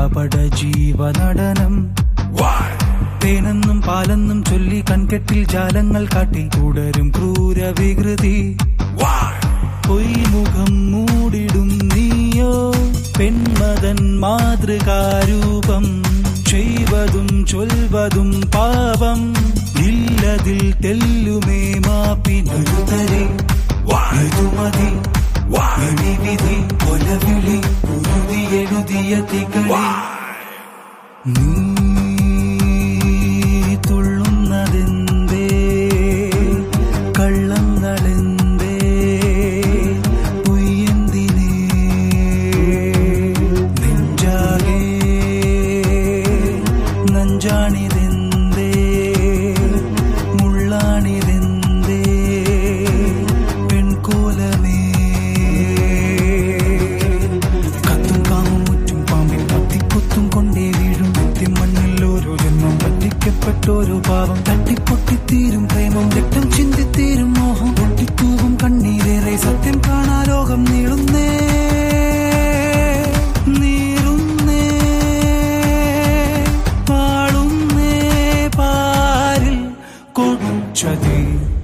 കപട ജീവനടനം തേനെന്നും പാലെന്നും ചൊല്ലി കൺകെട്ടിൽ ജാലങ്ങൾ കാട്ടി തുടരും ക്രൂര വികൃതി പൊയ്മുഖം മൂടിടും നീയോ പെൺമതൻ മാതൃകാരൂപം ചെയ്വതും ചൊൽവതും പാപം ഇല്ലതിൽ തെല്ലുമേ മാപ്പിനൊരുതരെ മതി വിധി കൊലവിളി ഉരുതി എഴുതിയ തികളി നീ തുള്ളുന്നതെന്തേ കള്ളങ്ങളെന്തേ പൊയ്യെന്തിനേ നെഞ്ചാകെ നഞ്ചാണിതെന്തേ മുള്ളാണിതെന്തേ പെൺകോലമേ കത്തും കാമും മുറ്റും പാമ്പിൽ പത്തിക്കൊത്തും കൊണ്ടേ വീഴും നിത്യം മണ്ണിൽ ഓരോ ജന്മം പറ്റിക്കപ്പെട്ടോരോ പാവം തട്ടിപ്പൊട്ടിത്തീരും പ്രേമം രക്തം ചിന്തിത്തീരും മോഹം പൊട്ടിത്തൂവും കണ്ണീരേറെ സത്യം കാണാ ലോകം നീളുന്നേ നീറുന്നേ പാളുന്നേ പാരിൽ കൊച്ചതേ